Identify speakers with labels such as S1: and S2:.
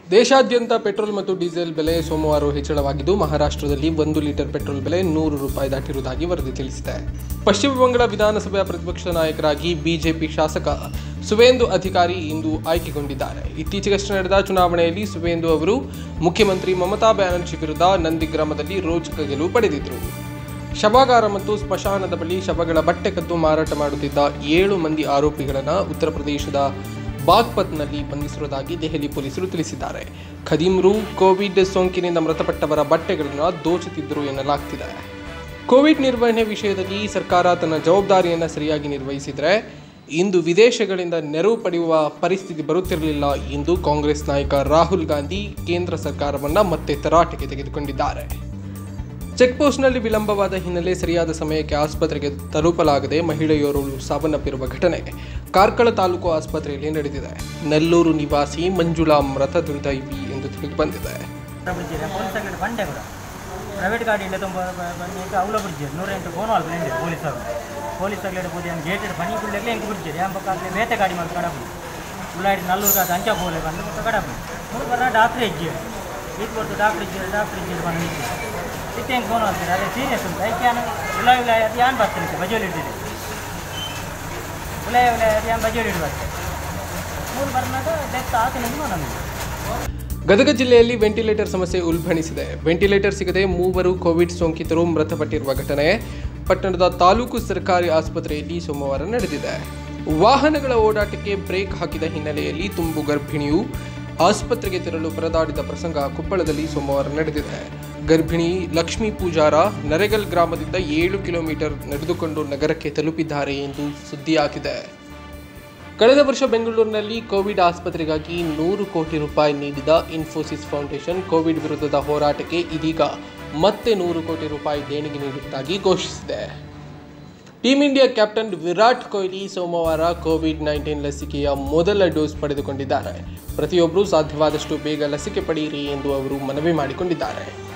S1: ದೇಶಾದ್ಯಂತ ಪೆಟ್ರೋಲ್ ಮತ್ತು ಡೀಸೆಲ್ ಬೆಲೆ ಸೋಮವಾರ ಹೆಚ್ಚಳವಾಗಿದ್ದು ಮಹಾರಾಷ್ಟ್ರದಲ್ಲಿ ಒಂದು ಲೀಟರ್ ಪೆಟ್ರೋಲ್ ಬೆಲೆ ನೂರು ರೂಪಾಯಿ ದಾಟಿರುವುದಾಗಿ ವರದಿ ತಿಳಿಸಿದೆ ಪಶ್ಚಿಮ ಬಂಗಾಳ ವಿಧಾನಸಭೆಯ ಪ್ರತಿಪಕ್ಷ ನಾಯಕರಾಗಿ ಬಿಜೆಪಿ ಶಾಸಕ ಸುವೇಂದು ಅಧಿಕಾರಿ ಇಂದು ಆಯ್ಕೆಗೊಂಡಿದ್ದಾರೆ ಇತ್ತೀಚೆಗಷ್ಟೇ ನಡೆದ ಚುನಾವಣೆಯಲ್ಲಿ ಸುವೇಂದು ಅವರು ಮುಖ್ಯಮಂತ್ರಿ ಮಮತಾ ಬ್ಯಾನರ್ಜಿ ವಿರುದ್ಧ ನಂದಿಗ್ರಾಮದಲ್ಲಿ ರೋಚಕ ಗೆಲುವು ಪಡೆದಿದ್ದರು ಶವಾಗಾರ ಮತ್ತು ಸ್ಮಶಾನದ ಬಳಿ ಶವಗಳ ಬಟ್ಟೆ ಕದ್ದು ಮಾರಾಟ ಮಾಡುತ್ತಿದ್ದ ಏಳು ಮಂದಿ ಆರೋಪಿಗಳನ್ನು ಉತ್ತರ ಪ್ರದೇಶದ ಬಾಗ್ಪತ್ನಲ್ಲಿ ಬಂಧಿಸಿರುವುದಾಗಿ ದೆಹಲಿ ಪೊಲೀಸರು ತಿಳಿಸಿದ್ದಾರೆ ಖದೀಮ್ರು ಕೋವಿಡ್ ಸೋಂಕಿನಿಂದ ಮೃತಪಟ್ಟವರ ಬಟ್ಟೆಗಳನ್ನು ದೋಚುತ್ತಿದ್ದರು ಎನ್ನಲಾಗ್ತಿದೆ ಕೋವಿಡ್ ನಿರ್ವಹಣೆ ವಿಷಯದಲ್ಲಿ ಸರ್ಕಾರ ತನ್ನ ಜವಾಬ್ದಾರಿಯನ್ನು ಸರಿಯಾಗಿ ನಿರ್ವಹಿಸಿದರೆ ಇಂದು ವಿದೇಶಗಳಿಂದ ನೆರವು ಪಡೆಯುವ ಪರಿಸ್ಥಿತಿ ಬರುತ್ತಿರಲಿಲ್ಲ ಎಂದು ಕಾಂಗ್ರೆಸ್ ನಾಯಕ ರಾಹುಲ್ ಗಾಂಧಿ ಕೇಂದ್ರ ಸರ್ಕಾರವನ್ನು ಮತ್ತೆ ತರಾಟೆಗೆ ತೆಗೆದುಕೊಂಡಿದ್ದಾರೆ ಚೆಕ್ಪೋಸ್ಟ್ನಲ್ಲಿ ವಿಳಂಬವಾದ ಹಿನ್ನೆಲೆ ಸರಿಯಾದ ಸಮಯಕ್ಕೆ ಆಸ್ಪತ್ರೆಗೆ ತಲುಪಲಾಗದೆ ಮಹಿಳೆಯರು ಸಾವನ್ನಪ್ಪಿರುವ ಘಟನೆ ಕಾರ್ಕಳ ತಾಲೂಕು ಆಸ್ಪತ್ರೆಯಲ್ಲಿ ನಡೆದಿದೆ ನೆಲ್ಲೂರು ನಿವಾಸಿ ಮಂಜುಳಾ ಮೃತ ದುರ್ದೈವಿ ಎಂದು ತಿಳಿದು ಬಂದಿದೆ
S2: ಬಿಡ್ಜಿರ ಪೊಲೀಸ್ ಅಂಗಡಿ ಬಂಡೆ ಕೂಡ ಪ್ರೈವೇಟ್ ಗಾಡಿ ಇಲ್ಲ ತುಂಬ ಬಂದು ಅವಳ ಬಿಡ್ಜಿರು ನೂರ ಎಂಟು ಫೋನ್ ಅಲ್ಲಿ ಬಂದಿದೆ ಪೊಲೀಸ್ ಅವರು ಪೊಲೀಸ್ ಆಗಲಿ ಪೂಜೆ ಗೇಟೆಡ್ ಪನಿ ಬಿಡ್ಲಿಕ್ಕೆ ಹೆಂಗೆ ಬಿಡ್ಜಿರಿ ಎಂಬ ಕಾಲದಲ್ಲಿ ಬೇತೆ ಗಾಡಿ ಮಾಡಿ ಕಡಬು ಉಳ್ಳಾಡಿ ನಲ್ಲೂರು ಕಾದು ಅಂಚ ಬೋಲೆ ಬಂದು ಮತ್ತೆ ಕಡಬು ಮೂರು ಬರ ಡಾಕ್ಟ್ರ್ ಇಜ್ಜಿರು ಇದು ಕೊಡ್ತು ಡಾಕ್ಟ್ರ್ ಇಜ್ಜಿರು ಡಾಕ್ಟ್ರ್ ಇಜ್ಜಿರು ಬಂದು ನಿಂತು ಇತ್ತು ಹೆಂಗೆ ಫೋನ್ ಅಂತಾರೆ ಅದೇ ಸೀರಿಯಸ್ ಉಂಟು ಐಕೆ ಉಳ ಉಳ ಅದು ಯಾನ್ ಬರ್ತೀನಿ ಬಜೋಲಿ ಇಟ್ಟಿದೆ ಉಳ ಉಳ ಅದು ಯಾನ್ ಬಜೋಲಿ ಇಟ್ಟು ಬರ್ತದೆ ಮೂರು ಬರ್ನಾಗ ಡೆತ್ ಆತ ನಿಮ್ಗೆ ನಮಗೆ
S1: ಗದಗ ಜಿಲ್ಲೆಯಲ್ಲಿ ವೆಂಟಿಲೇಟರ್ ಸಮಸ್ಯೆ ಉಲ್ಬಣಿಸಿದೆ ವೆಂಟಿಲೇಟರ್ ಸಿಗದೆ ಮೂವರು ಕೋವಿಡ್ ಸೋಂಕಿತರು ಮೃತಪಟ್ಟಿರುವ ಘಟನೆ ಪಟ್ಟಣದ ತಾಲೂಕು ಸರ್ಕಾರಿ ಆಸ್ಪತ್ರೆಯಲ್ಲಿ ಸೋಮವಾರ ನಡೆದಿದೆ ವಾಹನಗಳ ಓಡಾಟಕ್ಕೆ ಬ್ರೇಕ್ ಹಾಕಿದ ಹಿನ್ನೆಲೆಯಲ್ಲಿ ತುಂಬು ಗರ್ಭಿಣಿಯು ಆಸ್ಪತ್ರೆಗೆ ತೆರಳು ಪರದಾಡಿದ ಪ್ರಸಂಗ ಕೊಪ್ಪಳದಲ್ಲಿ ಸೋಮವಾರ ನಡೆದಿದೆ ಗರ್ಭಿಣಿ ಲಕ್ಷ್ಮೀ ಪೂಜಾರ ನರೆಗಲ್ ಗ್ರಾಮದಿಂದ ಏಳು ಕಿಲೋಮೀಟರ್ ನಡೆದುಕೊಂಡು ನಗರಕ್ಕೆ ತಲುಪಿದ್ದಾರೆ ಎಂದು ಸುದ್ದಿಯಾಗಿದೆ ಕಳೆದ ವರ್ಷ ಬೆಂಗಳೂರಿನಲ್ಲಿ ಕೋವಿಡ್ ಆಸ್ಪತ್ರೆಗಾಗಿ ನೂರು ಕೋಟಿ ರೂಪಾಯಿ ನೀಡಿದ ಇನ್ಫೋಸಿಸ್ ಫೌಂಡೇಶನ್ ಕೋವಿಡ್ ವಿರುದ್ಧದ ಹೋರಾಟಕ್ಕೆ ಇದೀಗ ಮತ್ತೆ ನೂರು ಕೋಟಿ ರೂಪಾಯಿ ದೇಣಿಗೆ ನೀಡುವುದಾಗಿ ಘೋಷಿಸಿದೆ team India captain Virat Kohli ಸೋಮವಾರ ಕೋವಿಡ್ ನೈನ್ಟೀನ್ ಲಸಿಕೆಯ ಮೊದಲ ಡೋಸ್ ಪಡೆದುಕೊಂಡಿದ್ದಾರೆ ಪ್ರತಿಯೊಬ್ಬರೂ ಸಾಧ್ಯವಾದಷ್ಟು ಬೇಗ ಲಸಿಕೆ ಪಡೆಯಿರಿ ಎಂದು ಅವರು ಮನವಿ ಮಾಡಿಕೊಂಡಿದ್ದಾರೆ